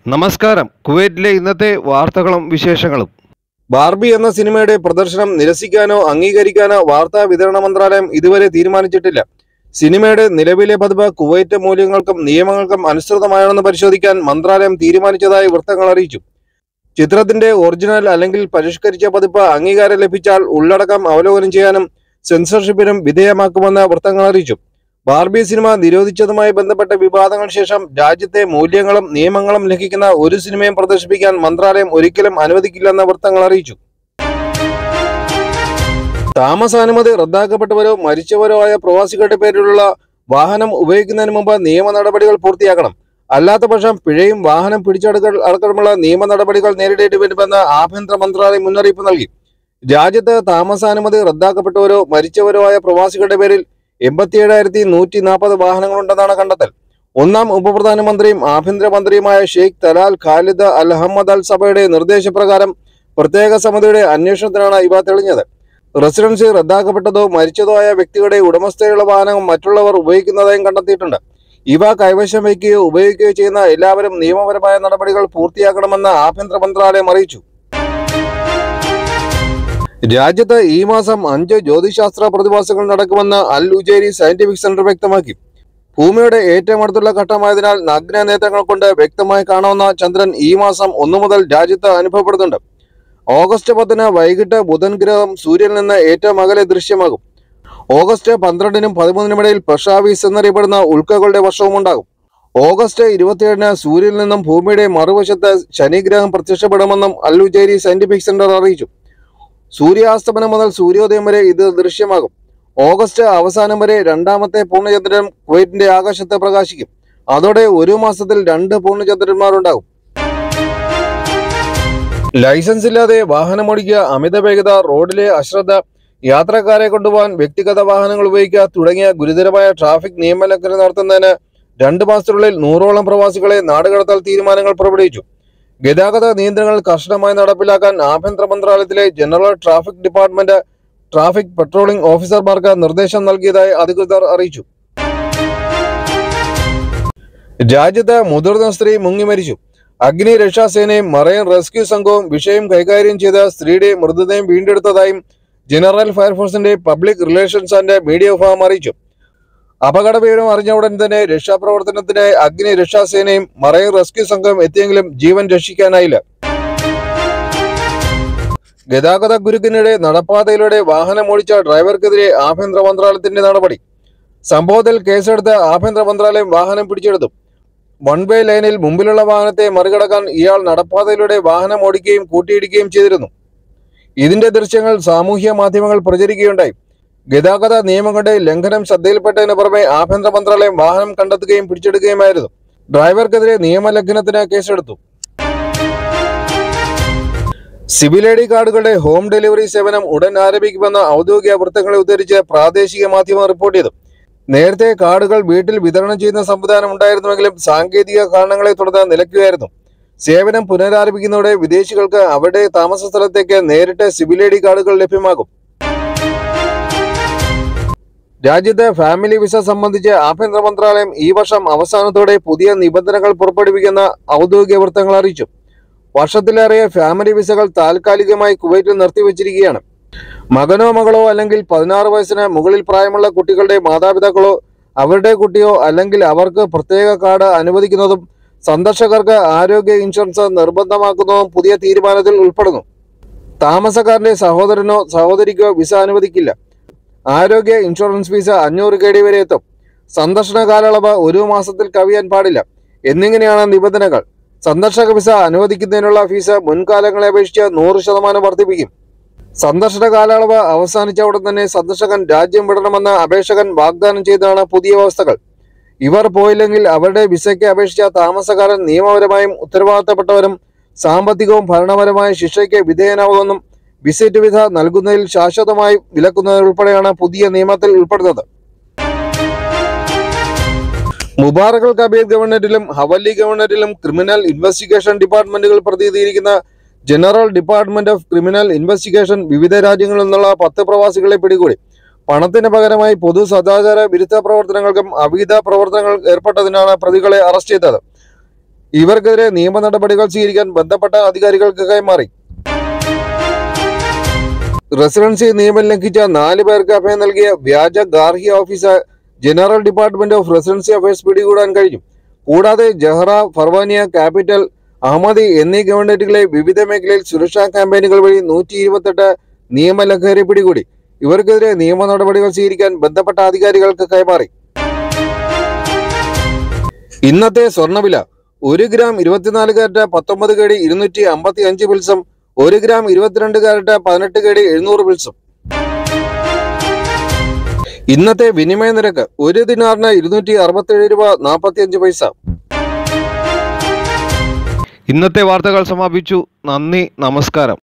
നമസ്കാരം കുവൈറ്റിലെ ഇന്നത്തെ വാർത്തകളും വിശേഷങ്ങളും ബാർബി എന്ന സിനിമയുടെ പ്രദർശനം നിരസിക്കാനോ അംഗീകരിക്കാനോ വാർത്താ വിതരണ മന്ത്രാലയം ഇതുവരെ തീരുമാനിച്ചിട്ടില്ല സിനിമയുടെ നിലവിലെ പതിപ്പ് കുവൈറ്റ് മൂല്യങ്ങൾക്കും നിയമങ്ങൾക്കും അനുസൃതമാണെന്ന് പരിശോധിക്കാൻ മന്ത്രാലയം തീരുമാനിച്ചതായി വൃത്തങ്ങൾ അറിയിച്ചു ചിത്രത്തിന്റെ ഒറിജിനൽ അല്ലെങ്കിൽ പരിഷ്കരിച്ച പതിപ്പ് അംഗീകാരം ലഭിച്ചാൽ ഉള്ളടക്കം അവലോകനം ചെയ്യാനും സെൻസർഷിപ്പിനും വിധേയമാക്കുമെന്ന് വൃത്തങ്ങൾ അറിയിച്ചു ബാർബി സിനിമ നിരോധിച്ചതുമായി ബന്ധപ്പെട്ട വിവാദങ്ങൾക്ക് ശേഷം രാജ്യത്തെ മൂല്യങ്ങളും നിയമങ്ങളും ലംഘിക്കുന്ന ഒരു സിനിമയും പ്രദർശിപ്പിക്കാൻ മന്ത്രാലയം ഒരിക്കലും അനുവദിക്കില്ലെന്ന് വൃത്തങ്ങൾ അറിയിച്ചു താമസാനുമതി റദ്ദാക്കപ്പെട്ടവരോ മരിച്ചവരോ ആയ പ്രവാസികളുടെ പേരിലുള്ള വാഹനം ഉപയോഗിക്കുന്നതിന് മുമ്പ് നിയമ നടപടികൾ പൂർത്തിയാക്കണം അല്ലാത്ത പക്ഷം പിഴയും വാഹനം പിടിച്ചെടുക്കൽ അടക്കമുള്ള നിയമ നടപടികൾ നേരിടേണ്ടി വരുമെന്ന് ആഭ്യന്തര മന്ത്രാലയം മുന്നറിയിപ്പ് നൽകി രാജ്യത്ത് താമസാനുമതി റദ്ദാക്കപ്പെട്ടവരോ മരിച്ചവരോ ആയ പ്രവാസികളുടെ പേരിൽ എൺപത്തിയേഴായിരത്തി നൂറ്റി നാൽപ്പത് വാഹനങ്ങളുണ്ടെന്നാണ് കണ്ടെത്തൽ ഒന്നാം ഉപപ്രധാനമന്ത്രിയും ആഭ്യന്തരമന്ത്രിയുമായ Sheikh Talal Khalid Al Ahmad Al സഭയുടെ നിർദ്ദേശപ്രകാരം പ്രത്യേക സമിതിയുടെ അന്വേഷണത്തിനാണ് ഇവ തെളിഞ്ഞത് റെസിഡൻസി റദ്ദാക്കപ്പെട്ടതോ മരിച്ചതോ ആയ വ്യക്തിയുടെ ഉടമസ്ഥതയുള്ള വാഹനം മറ്റുള്ളവർ ഉപയോഗിക്കുന്നതായും കണ്ടെത്തിയിട്ടുണ്ട് ഇവ കൈവശം വയ്ക്കുകയോ ഉപയോഗിക്കുകയോ ചെയ്യുന്ന എല്ലാവരും നിയമപരമായ നടപടികൾ പൂർത്തിയാക്കണമെന്ന് ആഭ്യന്തര മന്ത്രാലയം അറിയിച്ചു രാജ്യത്ത് ഈ മാസം അഞ്ച് ജ്യോതിശാസ്ത്ര പ്രതിഭാസങ്ങൾ നടക്കുമെന്ന് അൽ ഉജേരി സയന്റിഫിക് സെന്റർ വ്യക്തമാക്കി ഭൂമിയുടെ ഏറ്റവും അടുത്തുള്ള ഘട്ടമായതിനാൽ നഗ്ന നേത്രങ്ങൾ കൊണ്ട് വ്യക്തമായി കാണാവുന്ന ചന്ദ്രൻ ഈ മാസം ഒന്നു മുതൽ രാജ്യത്ത് അനുഭവപ്പെടുന്നുണ്ട് ഓഗസ്റ്റ് പത്തിന് വൈകിട്ട് ബുധൻ ഗ്രഹം സൂര്യനിൽ നിന്ന് ഏറ്റവും അകലെ ദൃശ്യമാകും ഓഗസ്റ്റ് പന്ത്രണ്ടിനും പതിമൂന്നിനും ഇടയിൽ പെഷാവീസ് എന്നറിയപ്പെടുന്ന ഉൽക്കകളുടെ വർഷവും ഉണ്ടാകും ഓഗസ്റ്റ് ഇരുപത്തിയേഴിന് സൂര്യനിൽ നിന്നും ഭൂമിയുടെ മറുവശത്ത് ശനിഗ്രഹം പ്രത്യക്ഷപ്പെടുമെന്നും അൽ ഉജേരി സയന്റിഫിക് സെന്റർ അറിയിച്ചു സൂര്യാസ്തമനം മുതൽ സൂര്യോദയം വരെ ഇത് ദൃശ്യമാകും ഓഗസ്റ്റ് അവസാനം വരെ രണ്ടാമത്തെ പൂർണ്ണചന്ദ്രൻ കുവൈറ്റിന്റെ ആകാശത്ത് പ്രകാശിക്കും അതോടെ ഒരു മാസത്തിൽ രണ്ട് പൂർണ്ണചന്ദ്രന്മാരുണ്ടാകും ലൈസൻസ് ഇല്ലാതെ വാഹനമോടിക്കുക അമിത വേഗത റോഡിലെ അശ്രദ്ധ യാത്രക്കാരെ കൊണ്ടുപോകാൻ വ്യക്തിഗത വാഹനങ്ങൾ ഉപയോഗിക്കുക തുടങ്ങിയ ഗുരുതരമായ ട്രാഫിക് നിയമലംഘനം നടത്തുന്നതിന് രണ്ട് മാസത്തിനുള്ളിൽ നൂറോളം പ്രവാസികളെ നാടുകടത്താൻ തീരുമാനങ്ങൾ പുറപ്പെടുവിച്ചു ഗതാഗത നിയന്ത്രണങ്ങൾ കർശനമായി നടപ്പിലാക്കാൻ ആഭ്യന്തര മന്ത്രാലയത്തിലെ general traffic department traffic patrolling ഓഫീസർമാർക്ക് നിർദ്ദേശം നൽകിയതായി അധികൃതർ അറിയിച്ചു രാജ്യത്ത് മുതിർന്ന സ്ത്രീ മുങ്ങി മരിച്ചു അഗ്നി രക്ഷാസേനയും മറൈൻ റെസ്ക്യൂ സംഘവും വിഷയം കൈകാര്യം ചെയ്ത സ്ത്രീയുടെ മൃതദേഹം വീണ്ടെടുത്തതായും ജനറൽ ഫയർഫോഴ്സിന്റെ പബ്ലിക് റിലേഷൻസ് ആൻഡ് മീഡിയ വിഭാഗം അറിയിച്ചു അപകട വിവരം അറിഞ്ഞ ഉടൻ തന്നെ രക്ഷാപ്രവർത്തനത്തിന് അഗ്നി രക്ഷാസേനയും മറൈൻ റെസ്ക്യൂ സംഘവും എത്തിയെങ്കിലും ജീവൻ രക്ഷിക്കാനായില്ല ഗതാഗത കുരുക്കിനിടെ നടപ്പാതയിലൂടെ വാഹനം ഓടിച്ച ഡ്രൈവർക്കെതിരെ ആഭ്യന്തര മന്ത്രാലയത്തിന്റെ നടപടി സംഭവത്തിൽ കേസെടുത്ത് ആഭ്യന്തര മന്ത്രാലയം വാഹനം പിടിച്ചെടുത്തു വൺ വേ ലൈനിൽ മുമ്പിലുള്ള വാഹനത്തെ മറികടക്കാൻ ഇയാൾ നടപ്പാതയിലൂടെ വാഹനം ഓടിക്കുകയും കൂട്ടിയിടിക്കുകയും ചെയ്തിരുന്നു ഇതിന്റെ ദൃശ്യങ്ങൾ സാമൂഹ്യ മാധ്യമങ്ങൾ പ്രചരിക്കുകയുണ്ടായി ഗതാഗത നിയമങ്ങളുടെ ലംഘനം ശ്രദ്ധയിൽപ്പെട്ടതിന് പുറമെ ആഭ്യന്തര മന്ത്രാലയം വാഹനം കണ്ടെത്തുകയും പിടിച്ചെടുക്കുകയുമായിരുന്നു ഡ്രൈവർക്കെതിരെ നിയമലംഘനത്തിന് കേസെടുത്തു സിവിൽ ഐ ഡി കാർഡുകളുടെ ഹോം ഡെലിവറി സേവനം ഉടൻ ആരംഭിക്കുമെന്ന ഔദ്യോഗിക വൃത്തങ്ങളെ ഉദ്ധരിച്ച് പ്രാദേശിക മാധ്യമം റിപ്പോർട്ട് ചെയ്തു നേരത്തെ കാർഡുകൾ വീട്ടിൽ വിതരണം ചെയ്യുന്ന സംവിധാനം ഉണ്ടായിരുന്നുവെങ്കിലും സാങ്കേതിക കാരണങ്ങളെ തുടർന്ന് നിലയ്ക്കുകയായിരുന്നു സേവനം പുനരാരംഭിക്കുന്നതോടെ വിദേശികൾക്ക് അവരുടെ താമസ സ്ഥലത്തേക്ക് നേരിട്ട് സിവിൽ ഐ ഡി കാർഡുകൾ ലഭ്യമാകും രാജ്യത്ത് ഫാമിലി വിസ സംബന്ധിച്ച് ആഭ്യന്തര മന്ത്രാലയം ഈ വർഷം അവസാനത്തോടെ പുതിയ നിബന്ധനകൾ പുറപ്പെടുവിക്കുന്ന ഔദ്യോഗിക വൃത്തങ്ങൾ അറിയിച്ചു വർഷത്തിലേറെ ഫാമിലി വിസകൾ താൽക്കാലികമായി കുവൈറ്റിൽ നിർത്തിവച്ചിരിക്കുകയാണ് മകനോ മകളോ അല്ലെങ്കിൽ പതിനാറ് വയസ്സിന് മുകളിൽ പ്രായമുള്ള കുട്ടികളുടെ മാതാപിതാക്കളോ അവരുടെ കുട്ടിയോ അല്ലെങ്കിൽ അവർക്ക് പ്രത്യേക കാർഡ് അനുവദിക്കുന്നതും സന്ദർശകർക്ക് ആരോഗ്യ ഇൻഷുറൻസ് നിർബന്ധമാക്കുന്നതും പുതിയ തീരുമാനത്തിൽ ഉൾപ്പെടുന്നു താമസക്കാരന്റെ സഹോദരനോ സഹോദരിക്കോ വിസ അനുവദിക്കില്ല ആരോഗ്യ ഇൻഷുറൻസ് ഫീസ് അഞ്ഞൂറ് കെ ഡി വരെ എത്തും സന്ദർശന കാലയളവ് ഒരു മാസത്തിൽ കവിയാൻ പാടില്ല എന്നിങ്ങനെയാണ് നിബന്ധനകൾ സന്ദർശക വിസ അനുവദിക്കുന്നതിനുള്ള ഫീസ് മുൻകാലങ്ങളെ അപേക്ഷിച്ച് നൂറ് ശതമാനം വർദ്ധിപ്പിക്കും സന്ദർശന കാലയളവ് അവസാനിച്ച ഉടൻ തന്നെ സന്ദർശകൻ രാജ്യം വിടണമെന്ന് അപേക്ഷകൻ വാഗ്ദാനം ചെയ്തതാണ് പുതിയ വ്യവസ്ഥകൾ ഇവർ പോയില്ലെങ്കിൽ അവരുടെ വിസയ്ക്ക് അപേക്ഷിച്ച താമസക്കാരൻ നിയമപരമായും ഉത്തരവാദിത്തപ്പെട്ടവരും സാമ്പത്തികവും ഭരണപരമായ ശിക്ഷയ്ക്ക് വിധേയനാവുമെന്നും വിസിറ്റ് വിസ നൽകുന്നതിൽ ശാശ്വതമായി വിലക്കുന്നതുൾപ്പെടെയാണ് പുതിയ നിയമത്തിൽ ഉൾപ്പെടുന്നത് മുബാറകൽ കബീർ ഗവൺമെന്റിലും ഹവല്ലി ഗവൺമെന്റിലും ക്രിമിനൽ ഇൻവെസ്റ്റിഗേഷൻ ഡിപ്പാർട്ട്മെന്റുകൾ പ്രതിനിധീകരിക്കുന്ന general department of criminal investigation വിവിധ രാജ്യങ്ങളിൽ നിന്നുള്ള പത്ത് പ്രവാസികളെ പിടികൂടി പണത്തിന് പകരമായി പൊതു സദാചാര വിരുദ്ധ പ്രവർത്തനങ്ങൾക്കും അവിഹിത പ്രവർത്തനങ്ങൾ ഏർപ്പെട്ടതിനാണ് പ്രതികളെ അറസ്റ്റ് ചെയ്തത് ഇവർക്കെതിരെ നിയമ നടപടികൾ സ്വീകരിക്കാൻ ബന്ധപ്പെട്ട അധികാരികൾക്ക് കൈമാറി റെസിഡൻസി നിയമം ലംഘിച്ച നാല് പേർക്ക് അഭയം നൽകിയ വ്യാജ ഗാർഹിക officer general department of residency affairs പിടികൂടാൻ കഴിഞ്ഞു കൂടാതെ ജഹ്റ ഫർവാനിയ ക്യാപിറ്റൽ അഹമ്മദി എന്നീ ഗവൺമെന്റുകളെ വിവിധ മേഖലയിൽ സുരക്ഷാ ക്യാമ്പയിനുകൾ വഴി നൂറ്റി ഇരുപത്തെട്ട് നിയമലംഘകരെ പിടികൂടി ഇവർക്കെതിരെ നിയമ നടപടികൾ സ്വീകരിക്കാൻ ബന്ധപ്പെട്ട അധികാരികൾക്ക് കൈമാറി ഇന്നത്തെ സ്വർണ്ണവില ഒരു ഗ്രാം ഇരുപത്തിനാല് കാരറ്റ് പത്തൊമ്പത് കേടി ഇരുന്നൂറ്റി അമ്പത്തി അഞ്ച് പിൽസും ഒരു ഗ്രാം ഇരുപത്തിരണ്ട് കാരറ്റ് പതിനെട്ട് കേടി എഴുന്നൂറ് പിൽസും ഇന്നത്തെ വിനിമയ നിരക്ക് ഒരു ദിനാറിന് ഇരുന്നൂറ്റി അറുപത്തേഴ് രൂപ നാൽപ്പത്തി അഞ്ച് പൈസ ഇന്നത്തെ വാർത്തകൾ സമാപിച്ചു നന്ദി നമസ്കാരം